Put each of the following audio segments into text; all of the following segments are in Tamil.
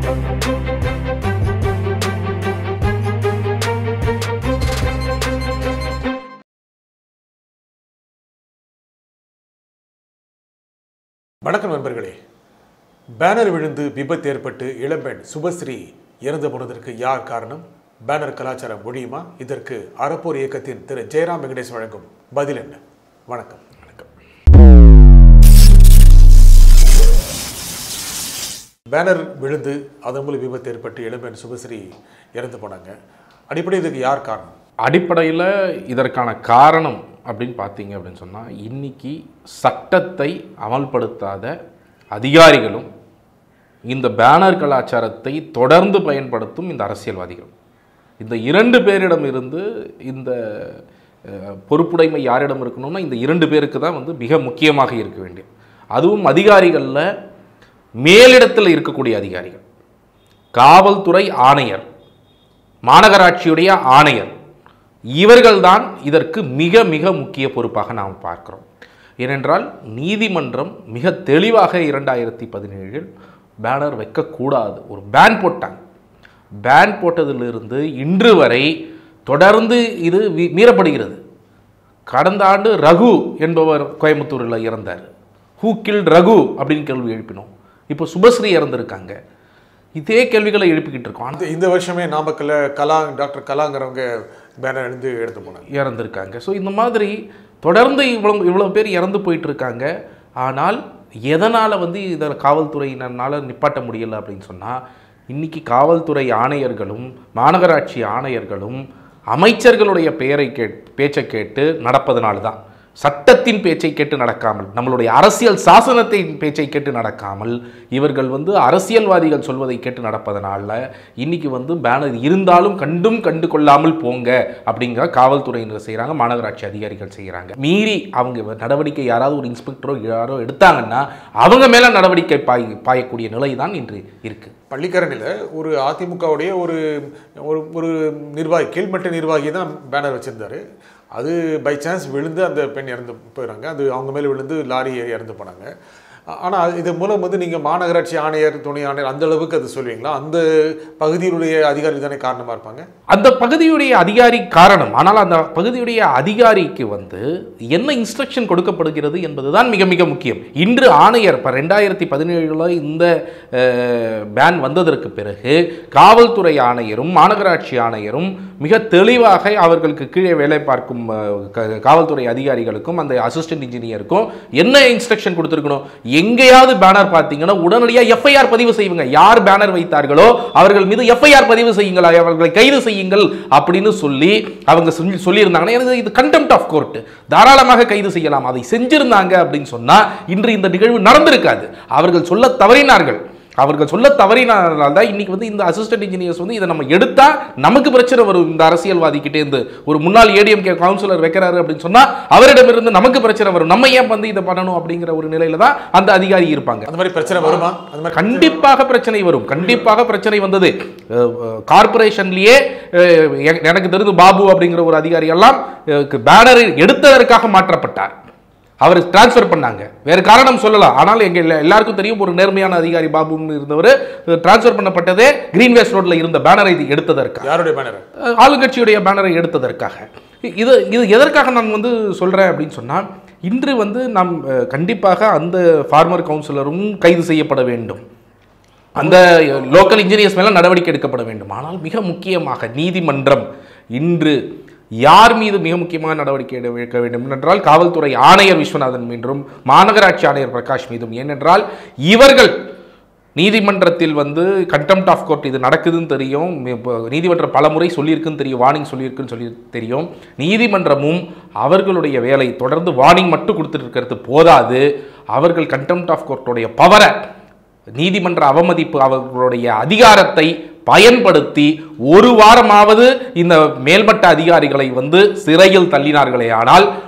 வணக்கம் நண்பர்களே பேனர் விழுந்து விபத்து ஏற்பட்டு இளம்பெண் சுபஸ்ரீ இறந்து போனதற்கு யார் காரணம் பேனர் கலாச்சாரம் ஒழியுமா இதற்கு அறப்போர் இயக்கத்தின் திரு ஜெயராம் வெங்கடேஷ் வழங்கும் பதில் என்ன வணக்கம் வணக்கம் பேனர் விழுந்து அதன் மூலம் விபத்து ஏற்பட்டு இளம்பெண் சுபஸ்ரீ இறந்து போனாங்க அடிப்படையில் இதுக்கு யார் காரணம் அடிப்படையில் இதற்கான காரணம் அப்படின்னு பார்த்தீங்க அப்படின்னு சொன்னால் இன்னைக்கு சட்டத்தை அமல்படுத்தாத அதிகாரிகளும் இந்த பேனர் கலாச்சாரத்தை தொடர்ந்து பயன்படுத்தும் இந்த அரசியல்வாதிகள் இந்த இரண்டு பேரிடம் இருந்து இந்த அஹ், பொறுப்புடைமை யாரிடம் இருக்கணும்னா இந்த இரண்டு பேருக்கு தான் வந்து மிக முக்கியமாக இருக்க வேண்டிய அதுவும் அதிகாரிகளில் மேலிடத்தில் இருக்கக்கூடிய அதிகாரிகள் காவல்துறை ஆணையர் மாநகராட்சியுடைய ஆணையர் இவர்கள்தான் இதற்கு மிக மிக முக்கிய பொறுப்பாக நாம் பார்க்கிறோம் ஏனென்றால் நீதிமன்றம் மிக தெளிவாக இரண்டாயிரத்தி பதினேழில் பேனர் வைக்கக்கூடாது ஒரு பேன் போட்டாங்க பேன் போட்டதிலிருந்து இன்று வரை தொடர்ந்து இது வி- மீறப்படுகிறது கடந்த ஆண்டு ரகு என்பவர் கோயம்புத்தூரில் இறந்தார் ஹூ கில்ட் ரகு அப்படின்னு கேள்வி எழுப்பினோம் இப்போ சுபஸ்ரீ இறந்திருக்காங்க இதே கேள்விகளை எழுப்பிக்கிட்டு இருக்கோம் ஆனா இந்த- இந்த வருஷமே நாமக்கல்ல கலா டாக்டர் கலாங்கிறவங்க பேனர் எழுந்து எடுத்து போனாங்க இறந்துருக்காங்க ஸோ இந்த மாதிரி தொடர்ந்து இவ்வளோ இவ்வளோ பேர் இறந்து போயிட்டு இருக்காங்க ஆனால் எதனால் வந்து இதை காவல்துறையினரால் நிப்பாட்ட முடியல அப்படின்னு சொன்னால் இன்னைக்கு காவல்துறை ஆணையர்களும் மாநகராட்சி ஆணையர்களும் அமைச்சர்களுடைய பெயரை கேட் பேச்சை கேட்டு நடப்பதனால தான் சட்டத்தின் பேச்சை கேட்டு நடக்காமல் நம்மளுடைய அரசியல் சாசனத்தின் பேச்சை கேட்டு நடக்காமல் இவர்கள் வந்து அரசியல்வாதிகள் சொல்வதை கேட்டு நடப்பதனால இன்னைக்கு வந்து பேனர் இருந்தாலும் கண்டும் கண்டு கொள்ளாமல் போங்க அப்படிங்கிற காவல்துறையினர் செய்கிறாங்க மாநகராட்சி அதிகாரிகள் செய்கிறாங்க மீறி அவங்க நடவடிக்கை யாராவது ஒரு இன்ஸ்பெக்டரோ யாரோ எடுத்தாங்கன்னா அவங்க மேலே நடவடிக்கை பாய் பாயக்கூடிய நிலை தான் இன்று இருக்குது பள்ளிக்கரணையில் ஒரு அதிமுகவுடைய ஒரு ஒரு ஒரு நிர்வாகி கீழ்மட்ட நிர்வாகி தான் பேனர் வச்சிருந்தாரு அது பை சான்ஸ் விழுந்து அந்த பெண் இறந்து போயிடுறாங்க அது அவங்க மேலே விழுந்து லாரி ஏறி இறந்து போனாங்க ஆனால் இது மூலம் வந்து நீங்கள் மாநகராட்சி ஆணையர் துணை ஆணையர் அந்த அளவுக்கு அது சொல்லுவீங்களா அந்த பகுதியினுடைய அதிகாரிகள் தானே காரணமாக இருப்பாங்க அந்த பகுதியுடைய அதிகாரி காரணம் ஆனால் அந்த பகுதியுடைய அதிகாரிக்கு வந்து என்ன இன்ஸ்ட்ரக்ஷன் கொடுக்கப்படுகிறது என்பதுதான் மிக மிக முக்கியம் இன்று ஆணையர் இப்போ ரெண்டாயிரத்தி பதினேழில் இந்த பேன் வந்ததற்கு பிறகு காவல்துறை ஆணையரும் மாநகராட்சி ஆணையரும் மிக தெளிவாக அவர்களுக்கு கீழே வேலை பார்க்கும் அஹ், க- காவல்துறை அதிகாரிகளுக்கும் அந்த அசிஸ்டன்ட் இன்ஜினியருக்கும் என்ன இன்ஸ்ட்ரக்ஷன் கொடுத்துருக்கணும் எங்கேயாவது பேனர் பார்த்தீங்கன்னா உடனடியாக எஃப்ஐஆர் பதிவு செய்யுங்க யார் பேனர் வைத்தார்களோ அவர்கள் மீது எஃப்ஐஆர் பதிவு செய்யுங்கள் அவர்களை கைது செய்யுங்கள் அப்படின்னு சொல்லி அவங்க சொல்லி சொல்லியிருந்தாங்கன்னா எனக்கு இது கண்டெம்ட் ஆஃப் கோர்ட் தாராளமாக கைது செய்யலாம் அதை செஞ்சிருந்தாங்க அப்படின்னு சொன்னா இன்று இந்த நிகழ்வு நடந்திருக்காது அவர்கள் சொல்ல தவறினார்கள் அவர்கள் சொல்ல தவறினால தான் இன்னைக்கு வந்து இந்த அசிஸ்டன்ட் இன்ஜினியர்ஸ் வந்து இதை நம்ம எடுத்தா நமக்கு பிரச்சனை வரும் இந்த அரசியல்வாதி கிட்டே இருந்து ஒரு முன்னாள் ஏடிஎம்கே கவுன்சிலர் வைக்கிறாரு அப்படின்னு சொன்னா அவரிடமிருந்து நமக்கு பிரச்சனை வரும் நம்ம ஏன் வந்து இதை பண்ணணும் அப்படிங்கிற ஒரு நிலையில தான் அந்த அதிகாரி இருப்பாங்க அந்த மாதிரி பிரச்சனை வருமா அந்த மாதிரி கண்டிப்பாக பிரச்சனை வரும் கண்டிப்பாக பிரச்சனை வந்தது கார்பரேஷன்லயே எனக்கு தெரிந்து பாபு அப்படிங்கிற ஒரு அதிகாரி எல்லாம் பேனரை எடுத்ததற்காக மாற்றப்பட்டார் அவர் டிரான்ஸ்ஃபர் பண்ணாங்க வேறு காரணம் சொல்லலாம் ஆனால் எங்க எல்லா- எல்லாருக்கும் தெரியும் ஒரு நேர்மையான அதிகாரி பாபுன்னு இருந்தவர் டிரான்ஸ்ஃபர் பண்ணப்பட்டதே கிரீன்வேஸ் ரோட்ல இருந்த பேனரை எடுத்ததற்காக யாருடைய பேனர் அஹ் ஆளுங்கட்சியுடைய பேனரை எடுத்ததற்காக இது இது எதற்காக நான் வந்து சொல்கிறேன் அப்படின்னு சொன்னால் இன்று வந்து நாம் அஹ், கண்டிப்பாக அந்த ஃபார்மர் கவுன்சிலரும் கைது செய்யப்பட வேண்டும் அந்த லோக்கல் இன்ஜினியர்ஸ் மேலே நடவடிக்கை எடுக்கப்பட வேண்டும் ஆனால் மிக முக்கியமாக நீதிமன்றம் இன்று யார் மீது மிக முக்கியமாக நடவடிக்கை எடு- எடுக்க வேண்டும் என்றால் காவல்துறை ஆணையர் விஸ்வநாதன் மீண்டும் மாநகராட்சி ஆணையர் பிரகாஷ் மீதும் ஏனென்றால் இவர்கள் நீதிமன்றத்தில் வந்து கண்டெம்ட் ஆஃப் கோர்ட் இது நடக்குதுன்னு தெரியும் இப்போ நீதிமன்றம் பல முறை சொல்லியிருக்குன்னு தெரியும் வார்னிங் சொல்லியிருக்குன்னு சொல்லி தெரியும் நீதிமன்றமும் அவர்களுடைய வேலை தொடர்ந்து வார்னிங் மட்டும் கொடுத்துட்டு இருக்கிறது போதாது அவர்கள் கண்டெம்ட் ஆஃப் கோர்ட்டுடைய பவரை நீதிமன்ற அவமதிப்பு அவர்களுடைய அதிகாரத்தை பயன்படுத்தி ஒரு வாரமாவது இந்த மேல்மட்ட அதிகாரிகளை வந்து சிறையில் தள்ளினார்களே ஆனால்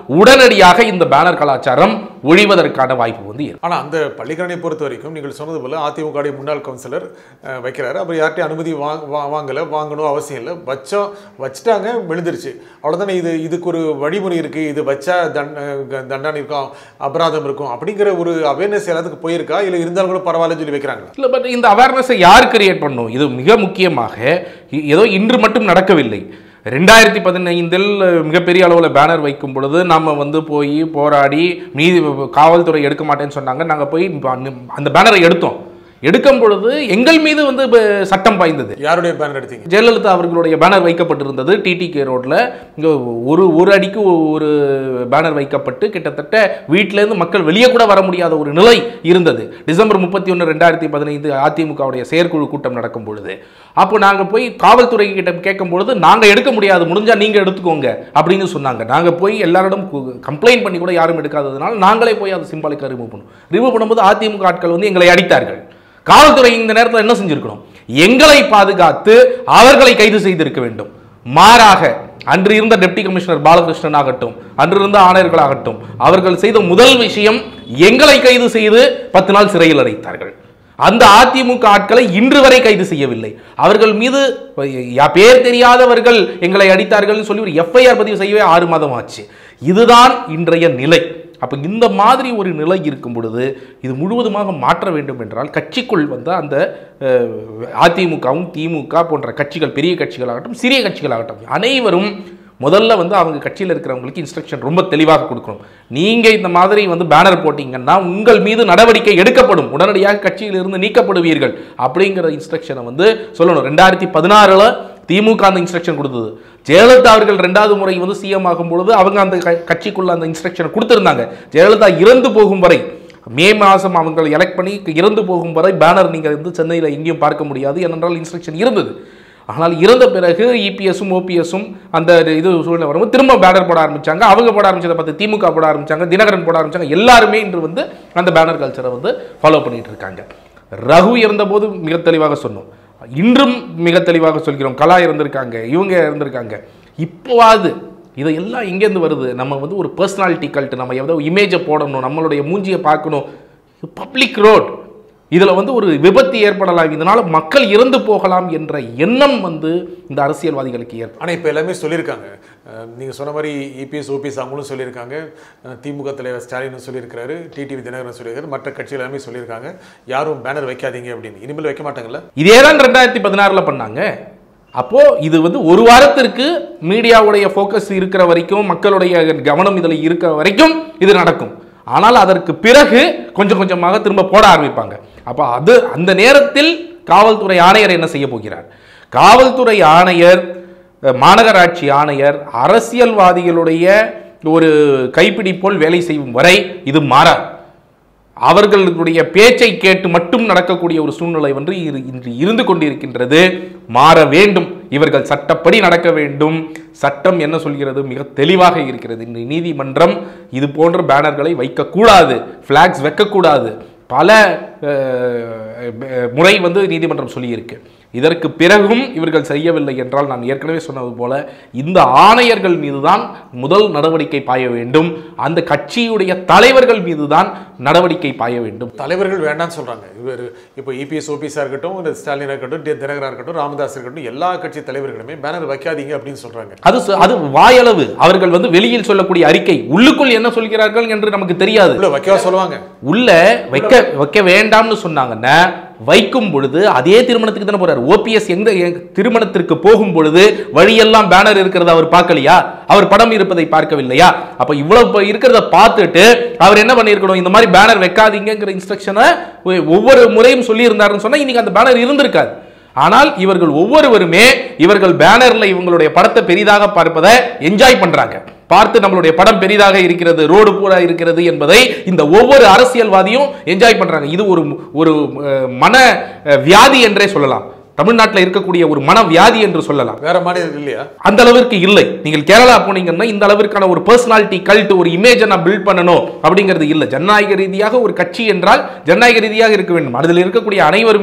உடனடியாக இந்த பேனர் கலாச்சாரம் ஒழிவதற்கான வாய்ப்பு வந்து இருக்கு ஆனா அந்த பள்ளிக்கரணை பொறுத்த வரைக்கும் நீங்கள் சொன்னது போல அதிமுக வுடைய முன்னாள் கவுன்சிலர் அஹ், வைக்கிறாரு அப்புறம் யார்ட்டையும் அனுமதி வாங்க வா- வாங்கல வாங்கணும் அவசியம் இல்லை வச்சோம் வச்சுட்டாங்க விழுந்துருச்சு அவ்வளவுதானே இது இதுக்கு ஒரு வழிமுறை இருக்கு இது வச்சா தண்ட க- தண்டனை இருக்கும் அபராதம் இருக்கும் அப்படிங்கிற ஒரு அவேர்னஸ் எல்லாத்துக்கும் போயிருக்கா இல்லை இருந்தாலும் கூட பரவாயில்லன்னு சொல்லி வைக்கிறாங்களா இல்லை பட் இந்த அவேர்னஸை யார் கிரியேட் பண்ணும் இது மிக முக்கியமாக இ- ஏதோ இன்று மட்டும் நடக்கவில்லை ரெண்டாயிரத்தி பதினைந்தில் மிகப்பெரிய அளவில் பேனர் வைக்கும் பொழுது நம்ம வந்து போய் போராடி மீதி காவல்துறை எடுக்க மாட்டேன்னு சொன்னாங்க நாங்கள் போய் அந்த பேனரை எடுத்தோம் எடுக்கும் பொழுது எங்கள் மீது வந்து இப்ப சட்டம் பாய்ந்தது யாருடைய பேனர் எடுத்தீங்க ஜெயலலிதா அவர்களுடைய பேனர் வைக்கப்பட்டிருந்தது டிடிகே ரோட்ல இங்க ஒரு ஒரு அடிக்கு ஒரு பேனர் வைக்கப்பட்டு கிட்டத்தட்ட வீட்டிலேருந்து மக்கள் வெளியே கூட வர முடியாத ஒரு நிலை இருந்தது டிசம்பர் முப்பத்தி ஒன்று ரெண்டாயிரத்தி பதினைந்து அதிமுகவுடைய செயற்குழு கூட்டம் நடக்கும் பொழுது அப்போ நாங்கள் போய் காவல்துறை கிட்ட கேட்கும் பொழுது நாங்கள் எடுக்க முடியாது முடிஞ்சா நீங்க எடுத்துக்கோங்க அப்படின்னு சொன்னாங்க நாங்கள் போய் எல்லாரிடம் கம்ப்ளைண்ட் பண்ணி கூட யாரும் எடுக்காததுனால நாங்களே போய் அதை சிம்பாலிக்காக ரிமூவ் பண்ணுவோம் ரிமூவ் பண்ணும்போது அதிமுக ஆட்கள் வந்து எங்களை அடித்தார்கள் காவல்துறை இந்த நேரத்தில் என்ன செஞ்சிருக்கணும் எங்களை பாதுகாத்து அவர்களை கைது செய்திருக்க வேண்டும் மாறாக அன்று இருந்த டெப்டி கமிஷனர் பாலகிருஷ்ணன் ஆகட்டும் அன்று இருந்த ஆணையர்களாகட்டும் அவர்கள் செய்த முதல் விஷயம் எங்களை கைது செய்து பத்து நாள் சிறையில் அடைத்தார்கள் அந்த அதிமுக ஆட்களை இன்று வரை கைது செய்யவில்லை அவர்கள் மீது யா- பேர் தெரியாதவர்கள் எங்களை அடித்தார்கள் சொல்லி ஒரு எஃப்ஐஆர் பதிவு செய்யவே ஆறு மாதம் ஆச்சு இதுதான் இன்றைய நிலை அப்போ இந்த மாதிரி ஒரு நிலை இருக்கும் பொழுது இது முழுவதுமாக மாற்ற வேண்டும் என்றால் கட்சிக்குள் வந்து அந்த அஹ், அதிமுகவும் திமுக போன்ற கட்சிகள் பெரிய கட்சிகளாகட்டும் சிறிய கட்சிகளாகட்டும் அனைவரும் முதல்ல வந்து அவங்க கட்சியில் இருக்கிறவங்களுக்கு இன்ஸ்ட்ரக்ஷன் ரொம்ப தெளிவாக கொடுக்கணும் நீங்கள் இந்த மாதிரி வந்து பேனர் போட்டீங்கன்னா உங்கள் மீது நடவடிக்கை எடுக்கப்படும் உடனடியாக கட்சியிலிருந்து நீக்கப்படுவீர்கள் அப்படிங்கிற இன்ஸ்ட்ரக்ஷனை வந்து சொல்லணும் ரெண்டாயிரத்தி பதினாறில் திமுக அந்த இன்ஸ்ட்ரக்ஷன் கொடுத்தது ஜெயலலிதா அவர்கள் ரெண்டாவது முறை வந்து சிஎம் ஆகும் பொழுது அவங்க அந்த க- கட்சிக்குள்ள அந்த இன்ஸ்ட்ரக்ஷனை கொடுத்திருந்தாங்க ஜெயலலிதா இறந்து போகும் வரை மே மாதம் அவங்க எலெக்ட் பண்ணி இறந்து போகும் வரை பேனர் நீங்கள் வந்து சென்னையில் எங்கேயும் பார்க்க முடியாது ஏனென்றால் இன்ஸ்ட்ரக்ஷன் இருந்தது ஆனால் இறந்த பிறகு இபிஎஸும் ஓபிஎஸும் அந்த இது சூழ்நிலை வரும்போது திரும்ப பேனர் போட ஆரம்பிச்சாங்க அவங்க போட ஆரம்பிச்சதை பார்த்து திமுக போட ஆரம்பிச்சாங்க தினகரன் போட ஆரம்பிச்சாங்க எல்லாருமே இன்று வந்து அந்த பேனர் கல்ச்சரை வந்து ஃபாலோ பண்ணிட்டு இருக்காங்க ரகு இறந்தபோது மிக தெளிவாக சொன்னோம் இன்றும் மிக தெளிவாக சொல்கிறோம் கலா இறந்திருக்காங்க இவங்க இறந்திருக்காங்க இப்போவாது இதெல்லாம் எங்கேருந்து வருது நம்ம வந்து ஒரு பர்சனாலிட்டி கல்ட்டு நம்ம ஏதோ இமேஜை போடணும் நம்மளுடைய மூஞ்சியை பார்க்கணும் பப்ளிக் ரோட் இதில் வந்து ஒரு விபத்து ஏற்படலாம் இதனால் மக்கள் இறந்து போகலாம் என்ற எண்ணம் வந்து இந்த அரசியல்வாதிகளுக்கு ஏற்படும் ஆனால் இப்போ எல்லாமே சொல்லியிருக்காங்க அஹ், நீங்க சொன்ன மாதிரி இபிஎஸ் ஓபிஎஸ் அவங்களும் சொல்லியிருக்காங்க அஹ், திமுக தலைவர் ஸ்டாலினும் சொல்லியிருக்காரு டிடிவி தினகரன் சொல்லியிருக்காரு மற்ற கட்சிகள் எல்லாமே சொல்லியிருக்காங்க யாரும் பேனர் வைக்காதீங்க அப்படின்னு இனிமேல் வைக்க மாட்டாங்கல்ல இதே தான் ரெண்டாயிரத்தி பதினாறில் பண்ணாங்க அப்போ இது வந்து ஒரு வாரத்திற்கு மீடியாவுடைய ஃபோக்கஸ் இருக்கிற வரைக்கும் மக்களுடைய கவனம் இதில் இருக்கிற வரைக்கும் இது நடக்கும் ஆனால் அதற்கு பிறகு கொஞ்சம் கொஞ்சமாக திரும்ப போட ஆரம்பிப்பாங்க அப்போ அது அந்த நேரத்தில் காவல்துறை ஆணையர் என்ன செய்ய போகிறார் காவல்துறை ஆணையர் அஹ், மாநகராட்சி ஆணையர் அரசியல்வாதிகளுடைய ஒரு கைப்பிடி போல் வேலை செய்யும் வரை இது மாறாது அவர்களுடைய பேச்சை கேட்டு மட்டும் நடக்கக்கூடிய ஒரு சூழ்நிலை வந்து இரு- இன்று இருந்து கொண்டிருக்கின்றது மாற வேண்டும் இவர்கள் சட்டப்படி நடக்க வேண்டும் சட்டம் என்ன சொல்கிறது மிக தெளிவாக இருக்கிறது இந்த நீதிமன்றம் இது போன்ற பேனர்களை வைக்கக்கூடாது ஃப்ளாக்ஸ் வைக்கக்கூடாது பல அஹ், அஹ், முறை வந்து நீதிமன்றம் சொல்லியிருக்கு இதற்கு பிறகும் இவர்கள் செய்யவில்லை என்றால் நான் ஏற்கனவே சொன்னது போல இந்த ஆணையர்கள் மீதுதான் முதல் நடவடிக்கை பாய வேண்டும் அந்த கட்சியுடைய தலைவர்கள் மீதுதான் நடவடிக்கை பாய வேண்டும் தலைவர்கள் வேண்டாம்னு சொல்றாங்க இவர் இப்போ இபிஎஸ் ஓபிஎஸ்ஸாக இருக்கட்டும் இந்த ஸ்டாலினா இருக்கட்டும் டி- தினகரா இருக்கட்டும் ராமதாஸ் இருக்கட்டும் எல்லா கட்சி தலைவர்களுமே பேனர் வைக்காதீங்க அப்படின்னு சொல்றாங்க அது ச- அது வாயளவு அவர்கள் வந்து வெளியில் சொல்லக்கூடிய அறிக்கை உள்ளுக்குள் என்ன சொல்கிறார்கள் என்று நமக்கு தெரியாது உள்ள வைக்கவா சொல்லுவாங்க உள்ள வைக்க வைக்க வேண்டாம்னு சொன்னாங்கன்னா வைக்கும் பொழுது அதே திருமணத்துக்கு தானே போறாரு ஓபிஎஸ் எந்த எ- திருமணத்திற்கு போகும் பொழுது வழியெல்லாம் பேனர் இருக்கிறத அவர் பார்க்கலையா அவர் படம் இருப்பதை பார்க்கவில்லையா அப்ப இவ்வளவு இப்ப இருக்கிறத பார்த்துட்டு அவர் என்ன பண்ணியிருக்கணும் இந்த மாதிரி பேனர் வைக்காதீங்கிற இன்ஸ்ட்ரக்ஷனை ஒவ்வொரு முறையும் சொல்லி இருந்தாருன்னு சொன்னா இன்னைக்கு அந்த பேனர் இருந்திருக்காது ஆனால் இவர்கள் ஒவ்வொருவருமே இவர்கள் பேனர்ல இவங்களுடைய படத்தை பெரிதாக பார்ப்பதை என்ஜாய் பண்றாங்க பார்த்து நம்மளுடைய படம் பெரிதாக இருக்கிறது ரோடு பூரா இருக்கிறது என்பதை இந்த ஒவ்வொரு அரசியல்வாதியும் என்ஜாய் பண்றாங்க இது ஒரு ஒரு அஹ், மன அஹ், வியாதி என்றே சொல்லலாம் தமிழ்நாட்டில் இருக்கக்கூடிய ஒரு மன வியாதி என்று சொல்லலாம் வேற மாநிலம் இல்லையா அந்த அளவிற்கு இல்லை நீங்கள் கேரளா போனீங்கன்னா இந்த அளவிற்கான ஒரு பர்சனாலிட்டி கல்ட் ஒரு இமேஜை நான் பில்ட் பண்ணணும் அப்படிங்கிறது இல்லை ஜனநாயக ரீதியாக ஒரு கட்சி என்றால் ஜனநாயக ரீதியாக இருக்க வேண்டும் அதில் இருக்கக்கூடிய அனைவருமே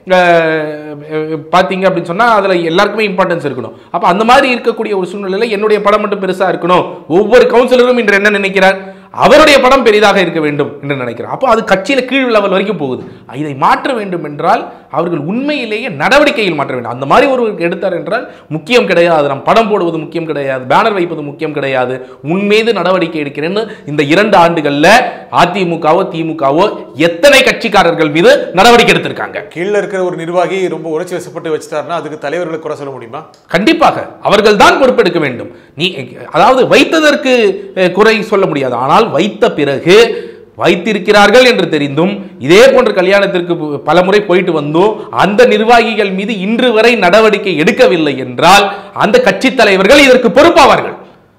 அஹ், அஹ், பார்த்தீங்க அப்படின்னு சொன்னால் அதில் எல்லாருக்குமே இம்பார்ட்டன்ஸ் இருக்கணும் அப்போ அந்த மாதிரி இருக்கக்கூடிய ஒரு சூழ்நிலையில் என்னுடைய படம் மட்டும் பெருசாக இருக்கணும் ஒவ்வொரு கவுன்சிலரும் இன்று என்ன நினைக்கிறார் அவருடைய படம் பெரிதாக இருக்க வேண்டும் என்று நினைக்கிறார் அப்போ அது கட்சியில் கீழ் லெவல் வரைக்கும் போகுது இதை மாற்ற வேண்டும் என்றால் அவர்கள் உண்மையிலேயே நடவடிக்கையில் மாற்ற வேண்டும் அந்த மாதிரி ஒரு எடுத்தார் என்றால் முக்கியம் கிடையாது நம் படம் போடுவது முக்கியம் கிடையாது பேனர் வைப்பது முக்கியம் கிடையாது உன் மீது நடவடிக்கை எடுக்கிறேன்னு இந்த இரண்டு ஆண்டுகளில் அதிமுகவோ திமுகவோ எத்தனை கட்சிக்காரர்கள் மீது நடவடிக்கை எடுத்திருக்காங்க கீழே இருக்கிற ஒரு நிர்வாகி ரொம்ப உணர்ச்சி வசப்பட்டு வச்சுட்டாருன்னா அதுக்கு தலைவர்களை குறை சொல்ல முடியுமா கண்டிப்பாக அவர்கள் தான் பொறுப்பெடுக்க வேண்டும் நீ அதாவது வைத்ததற்கு அஹ், குறை சொல்ல முடியாது ஆனால் வைத்த பிறகு வைத்திருக்கிறார்கள் என்று தெரிந்தும் இதே போன்ற கல்யாணத்திற்கு ப- பலமுறை போயிட்டு வந்தோம் அந்த நிர்வாகிகள் மீது இன்று வரை நடவடிக்கை எடுக்கவில்லை என்றால் அந்த கட்சி தலைவர்கள் இதற்கு பொறுப்பாவார்கள்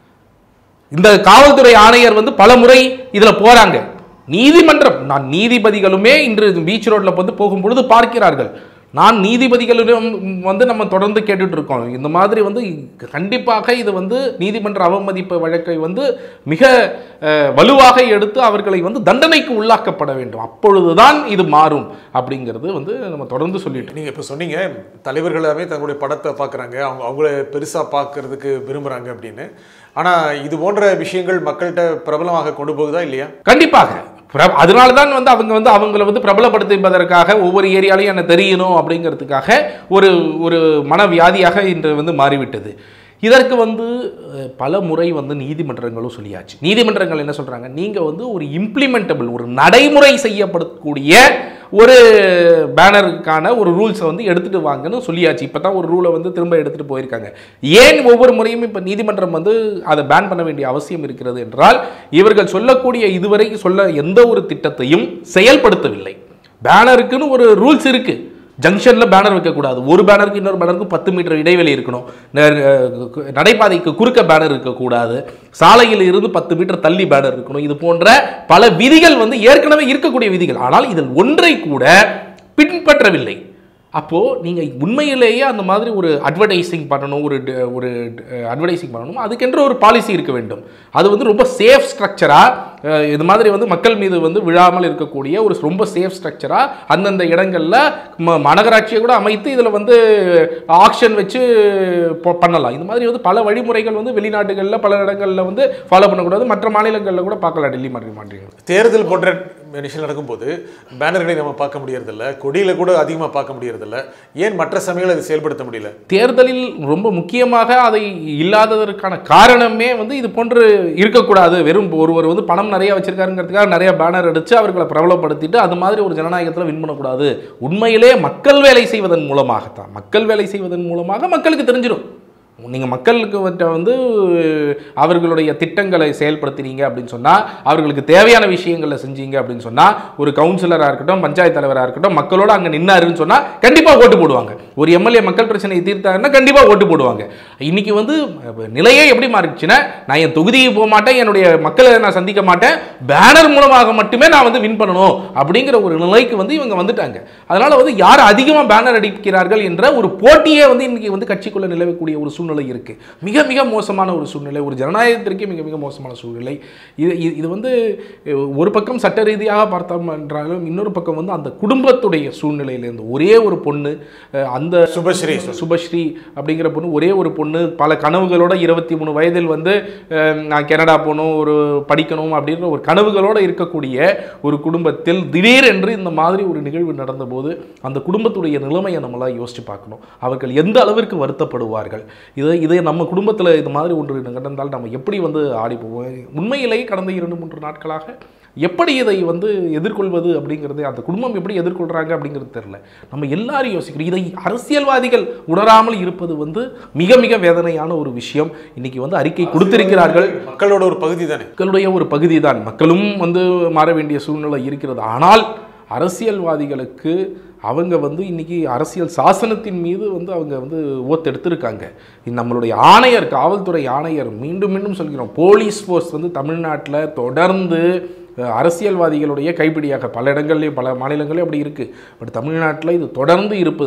இந்த காவல்துறை ஆணையர் வந்து பல முறை இதுல போறாங்க நீதிமன்றம் நான் நீதிபதிகளுமே இன்று பீச் ரோட்ல வந்து போகும்பொழுது பார்க்கிறார்கள் நான் நீதிபதிகளிடம் வந்து நம்ம தொடர்ந்து கேட்டுட்டு இருக்கோம் இந்த மாதிரி வந்து கண்டிப்பாக இது வந்து நீதிமன்ற அவமதிப்பு வழக்கை வந்து மிக அஹ், வலுவாக எடுத்து அவர்களை வந்து தண்டனைக்கு உள்ளாக்கப்பட வேண்டும் அப்பொழுதுதான் இது மாறும் அப்படிங்கிறது வந்து நம்ம தொடர்ந்து சொல்லிட்டு நீங்க இப்ப சொன்னீங்க தலைவர்களாவே தங்களுடைய படத்தை பார்க்கறாங்க அவங்க அவங்கள பெருசா பார்க்கறதுக்கு விரும்புறாங்க அப்படின்னு ஆனா இது போன்ற விஷயங்கள் மக்கள்கிட்ட பிரபலமாக கொண்டு போகுதா இல்லையா கண்டிப்பாக பிர- அதனால தான் வந்து அவங்க வந்து அவங்கள வந்து பிரபலப்படுத்துவதற்காக ஒவ்வொரு ஏரியாலையும் என்ன தெரியணும் அப்படிங்கிறதுக்காக ஒரு ஒரு மனவியாதியாக இன்று வந்து மாறிவிட்டது இதற்கு வந்து அஹ், பல முறை வந்து நீதிமன்றங்களும் சொல்லியாச்சு நீதிமன்றங்கள் என்ன சொல்றாங்க நீங்க வந்து ஒரு இம்ப்ளிமெண்டபிள் ஒரு நடைமுறை செய்யப்படக்கூடிய ஒரு பேனருக்கான ஒரு ரூல்ஸை வந்து எடுத்துட்டு வாங்கன்னு சொல்லியாச்சு இப்போ தான் ஒரு ரூலை வந்து திரும்ப எடுத்துட்டு போயிருக்காங்க ஏன் ஒவ்வொரு முறையும் இப்போ நீதிமன்றம் வந்து அதை பேன் பண்ண வேண்டிய அவசியம் இருக்கிறது என்றால் இவர்கள் சொல்லக்கூடிய இதுவரைக்கும் சொல்ல எந்த ஒரு திட்டத்தையும் செயல்படுத்தவில்லை பேனருக்குன்னு ஒரு ரூல்ஸ் இருக்கு ஜங்ஷனில் பேனர் வைக்கக்கூடாது ஒரு பேனருக்கு இன்னொரு பேனருக்கு பத்து மீட்டர் இடைவெளி இருக்கணும் ந- நடைபாதைக்கு குறுக்க பேனர் இருக்கக்கூடாது சாலையில் இருந்து பத்து மீட்டர் தள்ளி பேனர் இருக்கணும் இது போன்ற பல விதிகள் வந்து ஏற்கனவே இருக்கக்கூடிய விதிகள் ஆனால் இதில் ஒன்றை கூட பின்பற்றவில்லை அப்போது நீங்கள் உண்மையிலேயே அந்த மாதிரி ஒரு அட்வர்டைசிங் பண்ணணும் ஒரு ட- ஒரு அட்வர்டைசிங் பண்ணணும் அதுக்கென்று ஒரு பாலிசி இருக்க வேண்டும் அது வந்து ரொம்ப சேஃப் ஸ்ட்ரக்சராக இது மாதிரி வந்து மக்கள் மீது வந்து விழாமல் இருக்கக்கூடிய ஒரு ரொம்ப சேஃப் ஸ்ட்ரக்சராக அந்தந்த இடங்களில் ம மாநகராட்சியை கூட அமைத்து இதில் வந்து ஆக்ஷன் வச்சு பொ- பண்ணலாம் இந்த மாதிரி வந்து பல வழிமுறைகள் வந்து வெளிநாட்டுகளில் பல இடங்களில் வந்து ஃபாலோ பண்ணக்கூடாது மற்ற மாநிலங்களில் கூட பார்க்கலாம் டெல்லி மாதிரி மாநிலங்கள் தேர்தல் போன்ற நிகழ்ச்சி நடக்கும்போது பேனர்களை நம்ம பார்க்க முடியறதில்ல கொடியில கூட அதிகமாக பார்க்க முடியறதில்ல ஏன் மற்ற சமயங்கள் அதை செயல்படுத்த முடியல தேர்தலில் ரொம்ப முக்கியமாக அதை இல்லாததற்கான காரணமே வந்து இது போன்று இருக்கக்கூடாது வெறும் ஒருவர் வந்து பணம் நிறைய வச்சிருக்காருங்கிறதுக்காக நிறைய பேனர் அடிச்சு அவர்களை பிரபலப்படுத்திட்டு அது மாதிரி ஒரு ஜனநாயகத்தில் வின் பண்ணக்கூடாது உண்மையிலே மக்கள் வேலை செய்வதன் மூலமாகத்தான் மக்கள் வேலை செய்வதன் மூலமாக மக்களுக்கு தெரிஞ்சிடும் நீங்கள் மக்களுக்கு வந்து வந்து அவர்களுடைய திட்டங்களை செயல்படுத்தினீங்க அப்படின்னு சொன்னால் அவர்களுக்கு தேவையான விஷயங்களை செஞ்சீங்க அப்படின்னு சொன்னால் ஒரு கவுன்சிலராக இருக்கட்டும் பஞ்சாயத்து தலைவராக இருக்கட்டும் மக்களோட அங்கே நின்னாருன்னு சொன்னால் கண்டிப்பாக ஓட்டு போடுவாங்க ஒரு எம்எல்ஏ மக்கள் பிரச்சனையை தீர்த்தாருன்னா கண்டிப்பாக ஓட்டு போடுவாங்க இன்னைக்கு வந்து அஹ், நிலையே எப்படி மாறிடுச்சுன்னா நான் என் தொகுதிக்கு போக மாட்டேன் என்னுடைய மக்களை நான் சந்திக்க மாட்டேன் பேனர் மூலமாக மட்டுமே நான் வந்து வின் பண்ணணும் அப்படிங்கிற ஒரு நிலைக்கு வந்து இவங்க வந்துட்டாங்க அதனால வந்து யார் அதிகமாக பேனர் அடிக்கிறார்கள் என்ற ஒரு போட்டியே வந்து இன்னைக்கு வந்து கட்சிக்குள்ள நிலவக்கூடிய ஒரு சூழ்நிலை இருக்கு மிக மிக மோசமான ஒரு சூழ்நிலை ஒரு ஜனநாயகத்திற்கே மிக மிக மோசமான சூழ்நிலை இது இது- இது வந்து அஹ், ஒரு பக்கம் சட்ட ரீதியாக பார்த்தோம் என்றாலும் இன்னொரு பக்கம் வந்து அந்த குடும்பத்துடைய சூழ்நிலையிலேருந்து ஒரே ஒரு பொண்ணு அஹ், அந்த சுபஸ்ரீ சுபஸ்ரீ அப்படிங்கிற பொண்ணு ஒரே ஒரு பொண்ணு பல கனவுகளோட இருபத்தி மூணு வயதில் வந்து அஹ், நான் கனடா போகணும் ஒரு படிக்கணும் அப்படின்ற ஒரு கனவுகளோட இருக்கக்கூடிய ஒரு குடும்பத்தில் திடீரென்று இந்த மாதிரி ஒரு நிகழ்வு நடந்தபோது அந்த குடும்பத்துடைய நிலைமையை நம்மளாம் யோசிச்சு பார்க்கணும் அவர்கள் எந்த அளவிற்கு வருத்தப்படுவார்கள் இதை இதை நம்ம குடும்பத்தில் இது மாதிரி ஒன்று நடந்தால் நம்ம எப்படி வந்து ஆடி போவோம் உண்மையிலேயே கடந்த இரண்டு மூன்று நாட்களாக எப்படி இதை வந்து எதிர்கொள்வது அப்படிங்கிறது அந்த குடும்பம் எப்படி எதிர்கொள்றாங்க அப்படிங்கிறது தெரியல நம்ம எல்லாரும் யோசிக்கிறோம் இதை அரசியல்வாதிகள் உணராமல் இருப்பது வந்து மிக மிக வேதனையான ஒரு விஷயம் இன்னைக்கு வந்து அறிக்கை கொடுத்திருக்கிறார்கள் மக்களோட ஒரு பகுதி தானே மக்களுடைய ஒரு பகுதி தான் மக்களும் வந்து மாற வேண்டிய சூழ்நிலை இருக்கிறது ஆனால் அரசியல்வாதிகளுக்கு அவங்க வந்து இன்னைக்கு அரசியல் சாசனத்தின் மீது வந்து அவங்க வந்து ஓத்து எடுத்திருக்காங்க இது நம்மளுடைய ஆணையர் காவல்துறை ஆணையர் மீண்டும் மீண்டும் சொல்கிறோம் போலீஸ் ஃபோர்ஸ் வந்து தமிழ்நாட்டில் தொடர்ந்து அஹ், அரசியல்வாதிகளுடைய கைப்பிடியாக பல இடங்கள்லையும் பல மாநிலங்களையும் அப்படி இருக்குது பட் தமிழ்நாட்டில் இது தொடர்ந்து இருப்பது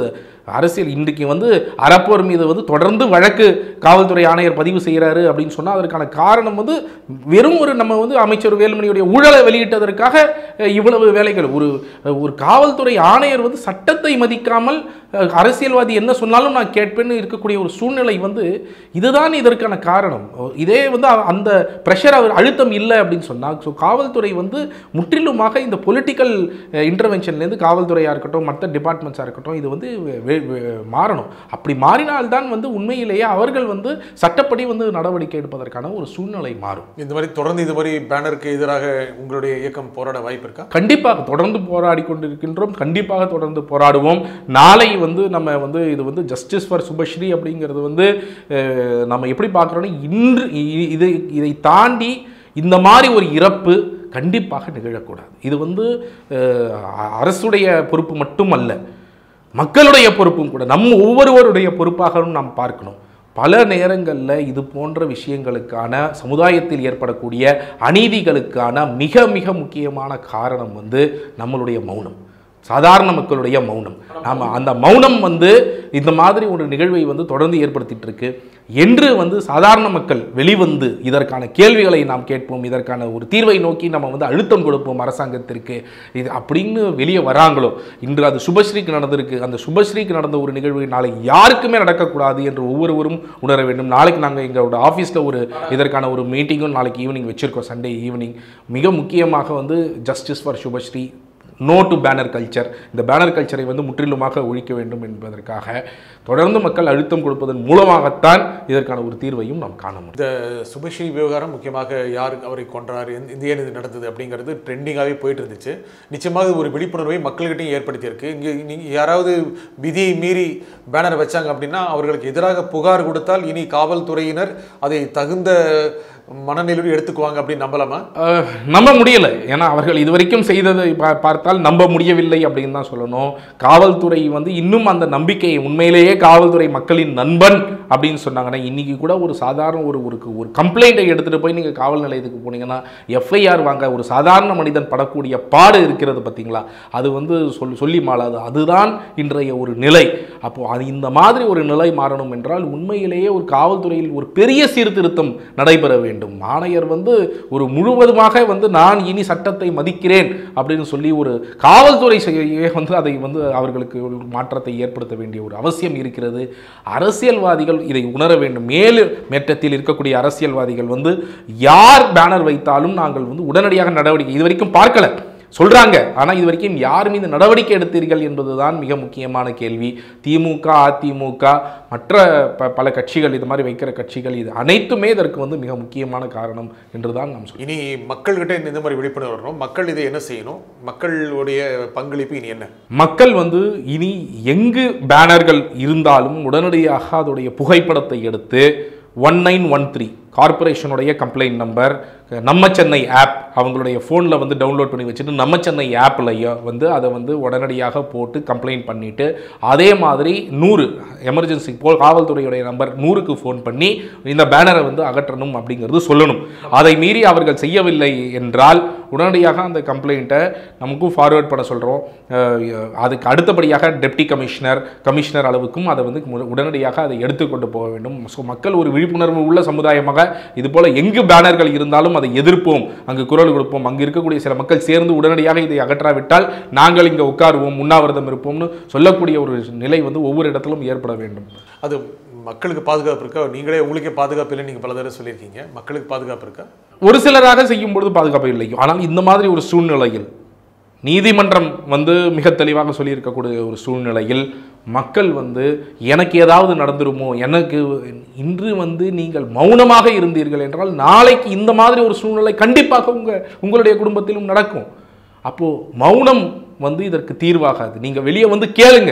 அரசியல் இன்றைக்கு வந்து அறப்போர் மீது வந்து தொடர்ந்து வழக்கு காவல்துறை ஆணையர் பதிவு செய்கிறாரு அப்படின்னு சொன்னால் அதற்கான காரணம் வந்து வெறும் ஒரு நம்ம வந்து அமைச்சர் வேலுமணியுடைய ஊழலை வெளியிட்டதற்காக அஹ், இவ்வளவு வேலைகள் ஒரு ஒரு காவல்துறை ஆணையர் வந்து சட்டத்தை மதிக்காமல் அஹ், அரசியல்வாதி என்ன சொன்னாலும் நான் கேட்பேன்னு இருக்கக்கூடிய ஒரு சூழ்நிலை வந்து இதுதான் இதற்கான காரணம் இதே வந்து அ- அந்த ப்ரெஷர் அவர் அழுத்தம் இல்லை அப்படின்னு சொன்னால் ஸோ காவல்துறை வந்து முற்றிலுமாக இந்த பொலிட்டிக்கல் இன்டர்வென்ஷன்லேருந்து காவல்துறையாக இருக்கட்டும் மற்ற டிபார்ட்மெண்ட்ஸாக இருக்கட்டும் இது வந்து வே- வே- மாறணும் அப்படி மாறினால்தான் வந்து உண்மையிலேயே அவர்கள் வந்து சட்டப்படி வந்து நடவடிக்கை எடுப்பதற்கான ஒரு சூழ்நிலை மாறும் இந்த மாதிரி தொடர்ந்து இது மாதிரி பேனருக்கு எதிராக உங்களுடைய இயக்கம் போராட வாய்ப்பு இருக்கா கண்டிப்பாக தொடர்ந்து போராடி கொண்டிருக்கின்றோம் கண்டிப்பாக தொடர்ந்து போராடுவோம் நாளை வந்து நம்ம வந்து இது வந்து ஜஸ்டிஸ் ஃபார் சுபஸ்ரீ அப்படிங்கிறது வந்து அஹ், நம்ம எப்படி பார்க்குறோன்னா இன்று இ- இது இதை தாண்டி இந்த மாதிரி ஒரு இறப்பு கண்டிப்பாக நிகழக்கூடாது இது வந்து அஹ், அ- அரசுடைய பொறுப்பு மட்டுமல்ல மக்களுடைய பொறுப்பும் கூட நம்ம ஒவ்வொருவருடைய பொறுப்பாகவும் நாம் பார்க்கணும் பல நேரங்களில் இது போன்ற விஷயங்களுக்கான சமுதாயத்தில் ஏற்படக்கூடிய அநீதிகளுக்கான மிக மிக முக்கியமான காரணம் வந்து நம்மளுடைய மௌனம் சாதாரண மக்களுடைய மௌனம் நாம அந்த மௌனம் வந்து இந்த மாதிரி ஒரு நிகழ்வை வந்து தொடர்ந்து ஏற்படுத்திட்டு இருக்கு என்று வந்து சாதாரண மக்கள் வெளிவந்து இதற்கான கேள்விகளை நாம் கேட்போம் இதற்கான ஒரு தீர்வை நோக்கி நம்ம வந்து அழுத்தம் கொடுப்போம் அரசாங்கத்திற்கு இது அப்படின்னு வெளியே வராங்களோ இன்று அது சுபஸ்ரீக்கு நடந்திருக்கு அந்த சுபஸ்ரீக்கு நடந்த ஒரு நிகழ்வு நாளை யாருக்குமே நடக்கக்கூடாது என்று ஒவ்வொருவரும் உணர வேண்டும் நாளைக்கு நாங்கள் எங்களோட ஆஃபீஸில் ஒரு இதற்கான ஒரு மீட்டிங்கும் நாளைக்கு ஈவினிங் வச்சுருக்கோம் சண்டே ஈவினிங் மிக முக்கியமாக வந்து justice for Subashree no to banner culture இந்த பேனர் கல்ச்சரை வந்து முற்றிலுமாக ஒழிக்க வேண்டும் என்பதற்காக தொடர்ந்து மக்கள் அழுத்தம் கொடுப்பதன் மூலமாகத்தான் இதற்கான ஒரு தீர்வையும் நாம் காண முடியும் இந்த சுபஸ்ரீ விவகாரம் முக்கியமாக யார் அவரை கொன்றார் எந்த- இந்த ஏன் இது நடந்தது அப்படிங்கிறது ட்ரெண்டிங்காகவே போயிட்டு இருந்துச்சு நிச்சயமாக இது ஒரு விழிப்புணர்வை மக்கள்கிட்டையும் ஏற்படுத்தியிருக்கு இங்கே நீங்கள் யாராவது விதியை மீறி பேனர் வச்சாங்க அப்படின்னா அவர்களுக்கு எதிராக புகார் கொடுத்தால் இனி காவல்துறையினர் அதை தகுந்த மனநிலையோடு எடுத்துக்குவாங்க அப்படின்னு நம்பலாமா அஹ், நம்ப முடியல ஏன்னா அவர்கள் இதுவரைக்கும் செய்ததை பா- பார்த்தால் நம்ப முடியவில்லை அப்படின்னு தான் சொல்லணும் காவல்துறை வந்து இன்னும் அந்த நம்பிக்கையை உண்மையிலேயே காவல்துறை மக்களின் நண்பன் அப்படின்னு சொன்னாங்கன்னா இன்னைக்கு கூட ஒரு சாதாரண ஒரு ஒரு ஒரு கம்ப்ளைண்ட்டை எடுத்துகிட்டு போய் நீங்கள் காவல் நிலையத்துக்கு போனீங்கன்னா எஃப்ஐஆர் வாங்க ஒரு சாதாரண மனிதன் படக்கூடிய பாடு இருக்கிறது பார்த்தீங்களா அது வந்து சொல் சொல்லி மாளாது அதுதான் இன்றைய ஒரு நிலை அப்போ அது இந்த மாதிரி ஒரு நிலை மாறணும் என்றால் உண்மையிலேயே ஒரு காவல்துறையில் ஒரு பெரிய சீர்திருத்தம் நடைபெற வேண்டும் ஆணையர் வந்து ஒரு முழுவதுமாக வந்து நான் இனி சட்டத்தை மதிக்கிறேன் அப்படின்னு சொல்லி ஒரு காவல்துறை செய்ய வந்து அதை வந்து அவர்களுக்கு ஒரு மாற்றத்தை ஏற்படுத்த வேண்டிய ஒரு அவசியம் இருக்கிறது அரசியல்வாதிகள் இதை உணர வேண்டும் மேலு மேற்றத்தில் இருக்கக்கூடிய அரசியல்வாதிகள் வந்து யார் பேனர் வைத்தாலும் நாங்கள் வந்து உடனடியாக நடவடிக்கை இது வரைக்கும் பார்க்கல சொல்றாங்க ஆனா இது வரைக்கும் யார் மீது நடவடிக்கை எடுத்தீர்கள் என்பதுதான் மிக முக்கியமான கேள்வி திமுக அதிமுக மற்ற ப- பல கட்சிகள் இது மாதிரி வைக்கிற கட்சிகள் இது அனைத்துமே இதற்கு வந்து மிக முக்கியமான காரணம் என்றுதான் நாம் சொல்றோம் இனி மக்கள்கிட்ட இந்த- இந்த மாதிரி விழிப்புணர்வு வரணும் மக்கள் இதை என்ன செய்யணும் மக்களுடைய பங்களிப்பு இனி என்ன மக்கள் வந்து இனி எங்கு பேனர்கள் இருந்தாலும் உடனடியாக அதோடைய புகைப்படத்தை எடுத்து ஒன் நைன் ஒன் த்ரீ கார்பரேஷனுடைய கம்ப்ளைண்ட் நம்பர் நம்ம சென்னை ஆப் அவங்களுடைய ஃபோனில் வந்து டவுன்லோட் பண்ணி வச்சுட்டு நம்ம சென்னை ஆப்லையும் வந்து அதை வந்து உடனடியாக போட்டு கம்ப்ளைண்ட் பண்ணிவிட்டு அதே மாதிரி நூறு எமர்ஜென்சி போ காவல்துறையுடைய நம்பர் நூறுக்கு ஃபோன் பண்ணி இந்த பேனரை வந்து அகற்றணும் அப்படிங்கிறது சொல்லணும் அதை மீறி அவர்கள் செய்யவில்லை என்றால் உடனடியாக அந்த கம்ப்ளைண்ட்டை நமக்கும் ஃபார்வேர்ட் பண்ண சொல்கிறோம் அதுக்கு அடுத்தபடியாக டெப்டி கமிஷனர் கமிஷனர் அளவுக்கும் அதை வந்து மு- உடனடியாக அதை எடுத்துக்கொண்டு போக வேண்டும் ஸோ மக்கள் ஒரு விழிப்புணர்வு உள்ள சமுதாயமாக இது போல எங்கு பேனர்கள் இருந்தாலும் அதை எதிர்ப்போம் அங்கு குரல் கொடுப்போம் அங்கு இருக்கக்கூடிய சில மக்கள் சேர்ந்து உடனடியாக இதை அகற்றாவிட்டால் நாங்கள் இங்கே உட்காருவோம் உண்ணாவிரதம் இருப்போம்னு சொல்லக்கூடிய ஒரு நிலை வந்து ஒவ்வொரு இடத்திலும் ஏற்பட வேண்டும் அது மக்களுக்கு பாதுகாப்பு இருக்கா நீங்களே உங்களுக்கே பாதுகாப்பு இல்லைன்னு நீங்கள் பல தடவை சொல்லியிருக்கீங்க மக்களுக்கு பாதுகாப்பு இருக்கா ஒரு சிலராக செய்யும் பொழுது பாதுகாப்பு இல்லை ஆனால் இந்த மாதிரி ஒரு சூழ்நிலையில் நீதிமன்றம் வந்து மிக தெளிவாக சொல்லியிருக்கக்கூடிய ஒரு சூழ்நிலையில் மக்கள் வந்து எனக்கு ஏதாவது நடந்துருமோ எனக்கு இன்று வந்து நீங்கள் மௌனமாக இருந்தீர்கள் என்றால் நாளைக்கு இந்த மாதிரி ஒரு சூழ்நிலை கண்டிப்பாக உங்க உங்களுடைய குடும்பத்திலும் நடக்கும் அப்போ மௌனம் வந்து இதற்கு தீர்வாகாது நீங்க வெளியே வந்து கேளுங்க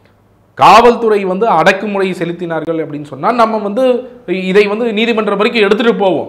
காவல்துறை வந்து அடக்குமுறை செலுத்தினார்கள் அப்படின்னு சொன்னால் நம்ம வந்து இதை வந்து நீதிமன்றம் வரைக்கும் எடுத்துட்டு போவோம்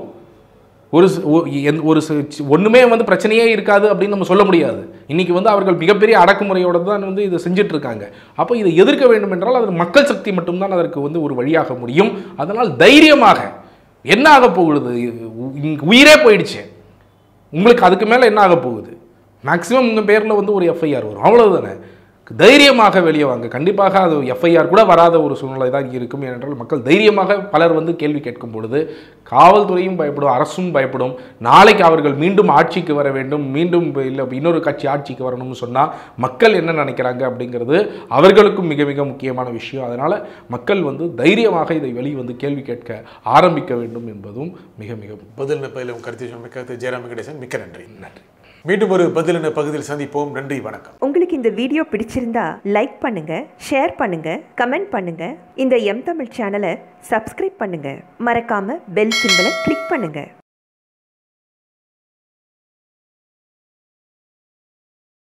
ஒரு சி- ஒ- எந்த- ஒரு சி- சி- ஒண்ணுமே வந்து பிரச்சனையே இருக்காது அப்படின்னு நம்ம சொல்ல முடியாது இன்னைக்கு வந்து அவர்கள் மிகப்பெரிய அடக்குமுறையோட தான் வந்து இதை செஞ்சுட்டு இருக்காங்க அப்போ இதை எதிர்க்க வேண்டும் என்றால் அது மக்கள் சக்தி மட்டும்தான் அதற்கு வந்து ஒரு வழியாக முடியும் அதனால் தைரியமாக என்ன ஆக போகுது உ- இங்க உயிரே போயிடுச்சு உங்களுக்கு அதுக்கு மேலே என்ன ஆக போகுது மேக்ஸிமம் உங்கள் பேரில் வந்து ஒரு எஃப்ஐஆர் வரும் அவ்வளவுதானே தைரியமாக வெளியே வாங்க கண்டிப்பாக அது எஃப்ஐஆர் கூட வராத ஒரு சூழ்நிலை தான் இருக்கும் ஏனென்றால் மக்கள் தைரியமாக பலர் வந்து கேள்வி கேட்கும் பொழுது காவல்துறையும் பயப்படும் அரசும் பயப்படும் நாளைக்கு அவர்கள் மீண்டும் ஆட்சிக்கு வர வேண்டும் மீண்டும் இல்லை இன்னொரு கட்சி ஆட்சிக்கு வரணும்னு சொன்னால் மக்கள் என்ன நினைக்கிறாங்க அப்படிங்கிறது அவர்களுக்கும் மிக மிக முக்கியமான விஷயம் அதனால் மக்கள் வந்து தைரியமாக இதை வெளியே வந்து கேள்வி கேட்க ஆரம்பிக்க வேண்டும் என்பதும் மிக மிக பதில் பயிலும் கருத்து சொன்னமைக்கு ஜெயராம் வெங்கடேசன் மிக்க நன்றி நன்றி மீண்டும் ஒரு பதில் என்ற பகுதியில் சந்திப்போம் நன்றி வணக்கம் உங்களுக்கு இந்த வீடியோ பிடிச்சிருந்தா லைக் பண்ணுங்க ஷேர் பண்ணுங்க கமெண்ட் பண்ணுங்க இந்த எம் தமிழ் சேனலை சப்ஸ்கிரைப் பண்ணுங்க மறக்காம பெல் சிம்பலை கிளிக் பண்ணுங்க